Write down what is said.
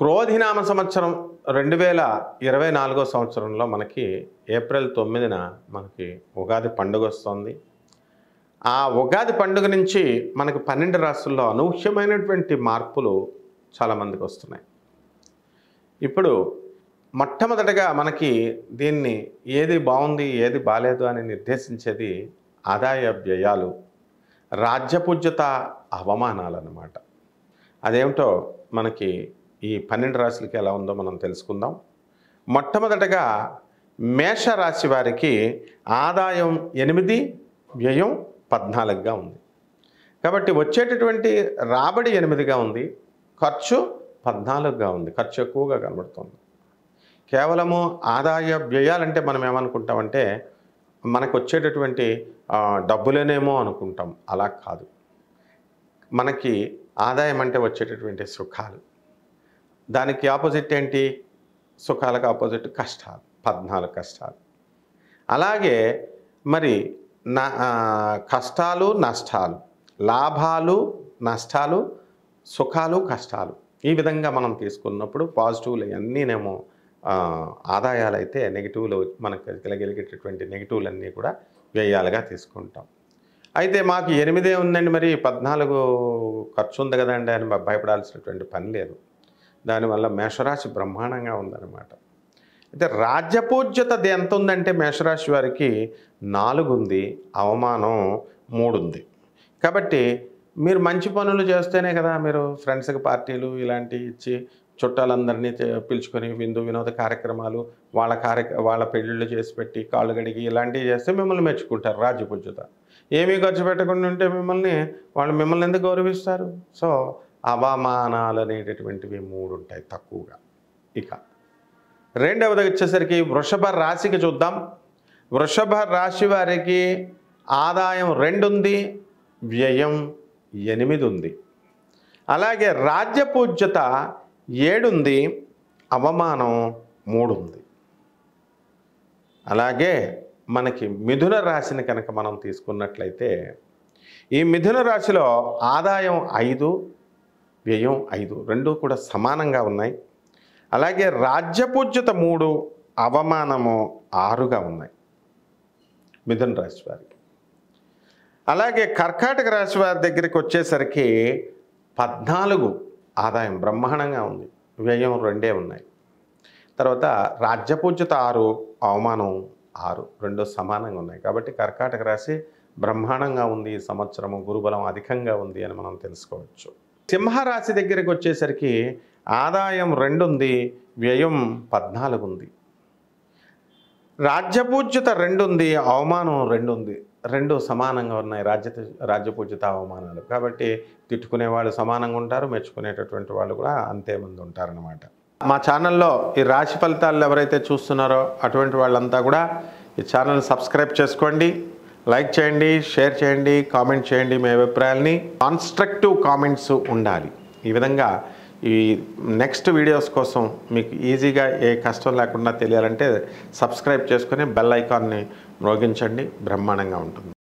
క్రోధినామ సంవత్సరం రెండు వేల ఇరవై నాలుగో సంవత్సరంలో మనకి ఏప్రిల్ తొమ్మిదిన మనకి ఉగాది పండుగ వస్తుంది ఆ ఉగాది పండుగ నుంచి మనకి పన్నెండు రాష్ట్రాల్లో అనూహ్యమైనటువంటి మార్పులు చాలామందికి వస్తున్నాయి ఇప్పుడు మొట్టమొదటగా మనకి దీన్ని ఏది బాగుంది ఏది బాలేదు అని నిర్దేశించేది ఆదాయ వ్యయాలు రాజ్యపూజ్యత అవమానాలు అన్నమాట అదేమిటో మనకి ఈ పన్నెండు రాశులకి ఎలా ఉందో మనం తెలుసుకుందాం మొట్టమొదటగా మేషరాశి వారికి ఆదాయం ఎనిమిది వ్యయం పద్నాలుగుగా ఉంది కాబట్టి వచ్చేటటువంటి రాబడి ఎనిమిదిగా ఉంది ఖర్చు పద్నాలుగుగా ఉంది ఖర్చు ఎక్కువగా కనబడుతుంది కేవలము ఆదాయ వ్యయాలంటే మనం ఏమనుకుంటామంటే మనకు వచ్చేటటువంటి ఆ, డబ్బులేనేమో అనుకుంటాం అలా కాదు మనకి ఆదాయం అంటే వచ్చేటటువంటి సుఖాలు దానికి ఆపోజిట్ ఏంటి సుఖాలకు ఆపోజిట్ కష్టాలు పద్నాలుగు కష్టాలు అలాగే మరి నా ఆ, కష్టాలు నష్టాలు లాభాలు నష్టాలు సుఖాలు కష్టాలు ఈ విధంగా మనం తీసుకున్నప్పుడు పాజిటివ్లు అన్నీనేమో ఆ, ఆదాయాలు అయితే నెగిటివ్లు మనకు కలిగేటటువంటి నెగిటివ్లన్నీ కూడా వ్యయాలుగా తీసుకుంటాం అయితే మాకు ఎనిమిదే ఉందండి మరి పద్నాలుగు ఖర్చు ఉంది కదండి అని భ- భయపడాల్సినటువంటి పని లేదు దానివల్ల మేషరాశి బ్రహ్మాండంగా ఉందన్నమాట అయితే రాజ్యపూజ్యత ది ఎంత ఉందంటే మేషరాశి వారికి నాలుగు ఉంది అవమానం మూడు ఉంది కాబట్టి మీరు మంచి పనులు చేస్తేనే కదా మీరు ఫ్రెండ్స్కి పార్టీలు ఇలాంటివి ఇచ్చి చుట్టాలందరినీ తె- పిలుచుకొని విందు వినోద కార్యక్రమాలు వాళ్ళ కార్య వాళ్ళ పెళ్ళిళ్ళు చేసి పెట్టి కాళ్ళు గడిగి ఇలాంటివి చేస్తే మిమ్మల్ని మెచ్చుకుంటారు రాజ్యపూజ్యత ఏమీ ఖర్చు పెట్టకుండా ఉంటే మిమ్మల్ని వాళ్ళు మిమ్మల్ని ఎందుకు గౌరవిస్తారు సో అవమానాలు అనేటటువంటివి మూడు ఉంటాయి తక్కువగా ఇక రెండవది వచ్చేసరికి వృషభ రాశికి చూద్దాం వృషభ రాశి వారికి ఆదాయం రెండు ఉంది వ్యయం ఎనిమిది ఉంది అలాగే రాజ్యపూజ్యత ఏడుంది అవమానం మూడు ఉంది అలాగే మనకి మిథున రాశిని కనుక మనం తీసుకున్నట్లయితే ఈ మిథున రాశిలో ఆదాయం ఐదు వ్యయం ఐదు రెండు కూడా సమానంగా ఉన్నాయి అలాగే రాజ్యపూజ్యత మూడు అవమానము ఆరుగా ఉన్నాయి మిథున రాశి వారికి అలాగే కర్కాటక రాశి వారి దగ్గరికి వచ్చేసరికి పద్నాలుగు ఆదాయం బ్రహ్మాండంగా ఉంది వ్యయం రెండే ఉన్నాయి తర్వాత రాజ్యపూజ్యత ఆరు అవమానం ఆరు రెండు సమానంగా ఉన్నాయి కాబట్టి కర్కాటక రాశి బ్రహ్మాండంగా ఉంది ఈ సంవత్సరము గురుబలం అధికంగా ఉంది అని మనం తెలుసుకోవచ్చు సింహరాశి దగ్గరికి వచ్చేసరికి ఆదాయం రెండు ఉంది వ్యయం పద్నాలుగు ఉంది రాజ్యపూజ్యత రెండు ఉంది అవమానం రెండు ఉంది రెండు సమానంగా ఉన్నాయి రాజ్య రాజ్యపూజ్యత అవమానాలు కాబట్టి తిట్టుకునే వాళ్ళు సమానంగా ఉంటారు మెచ్చుకునేటటువంటి వాళ్ళు కూడా అంతే మంది ఉంటారనమాట మా ఛానల్లో ఈ రాశి ఫలితాలు ఎవరైతే చూస్తున్నారో అటువంటి వాళ్ళంతా కూడా ఈ ఛానల్ సబ్స్క్రైబ్ చేసుకోండి లైక్ చేయండి షేర్ చేయండి కామెంట్ చేయండి మీ అభిప్రాయాల్ని కాన్స్ట్రక్టివ్ కామెంట్స్ ఉండాలి ఈ విధంగా ఈ నెక్స్ట్ వీడియోస్ కోసం మీకు ఈజీగా ఏ కష్టం లేకుండా తెలియాలంటే సబ్స్క్రైబ్ చేసుకొని బెల్ ఐకాన్ని మ్రోగించండి బ్రహ్మాండంగా ఉంటుంది